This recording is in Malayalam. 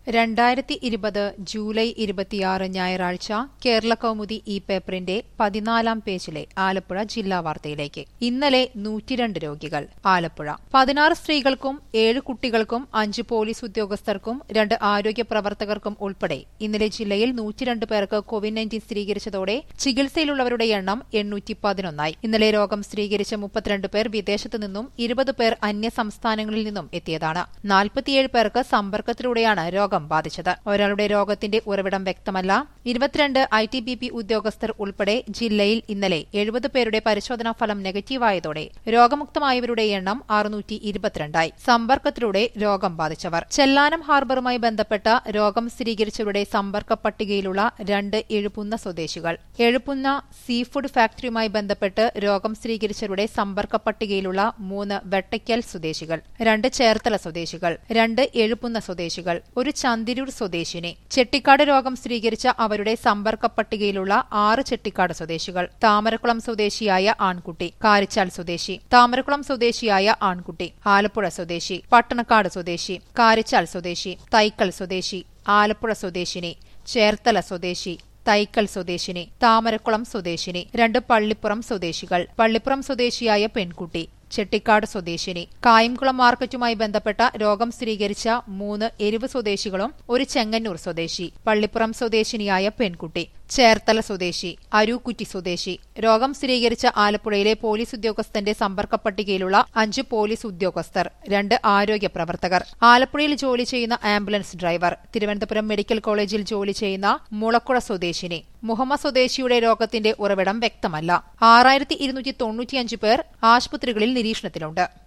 രണ്ടായിരത്തി ഇരുപത് ജൂലൈ ഇരുപത്തിയാറ് ഞായറാഴ്ച കേരള കൗമുദി ഈ പേപ്പറിന്റെ പതിനാലാം പേജിലെ ആലപ്പുഴ ജില്ലാ വാർത്തയിലേക്ക് ഇന്നലെ നൂറ്റിരണ്ട് രോഗികൾ ആലപ്പുഴ പതിനാറ് സ്ത്രീകൾക്കും ഏഴ് കുട്ടികൾക്കും അഞ്ച് പോലീസ് ഉദ്യോഗസ്ഥർക്കും രണ്ട് ആരോഗ്യ പ്രവർത്തകർക്കും ഉൾപ്പെടെ ഇന്നലെ ജില്ലയിൽ നൂറ്റിരണ്ട് പേർക്ക് കോവിഡ് നയൻറ്റീൻ സ്ഥിരീകരിച്ചതോടെ ചികിത്സയിലുള്ളവരുടെ എണ്ണം എണ്ണൂറ്റി പതിനൊന്നായി ഇന്നലെ രോഗം സ്ഥിരീകരിച്ച മുപ്പത്തിരണ്ട് പേർ വിദേശത്തു നിന്നും ഇരുപത് പേർ അന്യ സംസ്ഥാനങ്ങളിൽ നിന്നും എത്തിയതാണ് നാൽപ്പത്തിയേഴ് പേർക്ക് സമ്പർക്കത്തിലൂടെയാണ് രോഗം ബാധിച്ചത് ഒരാളുടെ രോഗത്തിന്റെ ഉറവിടം വ്യക്തമല്ല ഇരുപത്തിരണ്ട് ഐ ടി ബി പി ഉദ്യോഗസ്ഥർ ഉൾപ്പെടെ ജില്ലയിൽ ഇന്നലെ എഴുപത് പേരുടെ പരിശോധനാ ഫലം നെഗറ്റീവായതോടെ രോഗമുക്തമായവരുടെ എണ്ണം അറുന്നൂറ്റി ഇരുപത്തിരണ്ടായി സമ്പർക്കത്തിലൂടെ രോഗം ബാധിച്ചവർ ചെല്ലാനം ഹാർബറുമായി ബന്ധപ്പെട്ട രോഗം സ്ഥിരീകരിച്ചവരുടെ സമ്പർക്ക പട്ടികയിലുള്ള രണ്ട് എഴുപുന്ന സ്വദേശികൾ എഴുപുന്ന സീ ഫുഡ് ഫാക്ടറിയുമായി ബന്ധപ്പെട്ട് രോഗം സ്ഥിരീകരിച്ചവരുടെ സമ്പർക്ക പട്ടികയിലുള്ള മൂന്ന് വെട്ടയ്ക്കൽ സ്വദേശികൾ രണ്ട് ചേർത്തല സ്വദേശികൾ രണ്ട് എഴുപുന്ന സ്വദേശികൾ ഒരു ചന്തിരൂർ സ്വദേശിനി ചെട്ടിക്കാട് രോഗം സ്ഥിരീകരിച്ച അവരുടെ സമ്പർക്ക പട്ടികയിലുള്ള ആറ് ചെട്ടിക്കാട് സ്വദേശികൾ താമരക്കുളം സ്വദേശിയായ ആൺകുട്ടി കാരിച്ചാൽ സ്വദേശി താമരക്കുളം സ്വദേശിയായ ആൺകുട്ടി ആലപ്പുഴ സ്വദേശി പട്ടണക്കാട് സ്വദേശി കാരിച്ചാൽ സ്വദേശി തൈക്കൽ സ്വദേശി ആലപ്പുഴ സ്വദേശിനി ചേർത്തല സ്വദേശി തൈക്കൽ സ്വദേശിനി താമരക്കുളം സ്വദേശിനി രണ്ട് പള്ളിപ്പുറം സ്വദേശികൾ പള്ളിപ്പുറം സ്വദേശിയായ പെൺകുട്ടി ചെട്ടിക്കാട് സ്വദേശിനി കായംകുളം മാർക്കറ്റുമായി ബന്ധപ്പെട്ട രോഗം സ്ഥിരീകരിച്ച മൂന്ന് എരിവ് സ്വദേശികളും ഒരു ചെങ്ങന്നൂർ സ്വദേശി പള്ളിപ്പുറം സ്വദേശിനിയായ പെൺകുട്ടി ചേർത്തല സ്വദേശി അരൂക്കുറ്റി സ്വദേശി രോഗം സ്ഥിരീകരിച്ച ആലപ്പുഴയിലെ പോലീസ് ഉദ്യോഗസ്ഥന്റെ സമ്പർക്ക പട്ടികയിലുള്ള അഞ്ച് പോലീസ് ഉദ്യോഗസ്ഥർ രണ്ട് ആരോഗ്യ പ്രവർത്തകർ ആലപ്പുഴയിൽ ജോലി ചെയ്യുന്ന ആംബുലൻസ് ഡ്രൈവർ തിരുവനന്തപുരം മെഡിക്കൽ കോളേജിൽ ജോലി ചെയ്യുന്ന മുളക്കുഴ സ്വദേശിനി മുഹമ്മദ് സ്വദേശിയുടെ രോഗത്തിന്റെ ഉറവിടം വ്യക്തമല്ല ആറായിരത്തി ഇരുന്നൂറ്റി തൊണ്ണൂറ്റിയഞ്ച് പേർ ആശുപത്രികളിൽ നിരീക്ഷണത്തിലുണ്ട്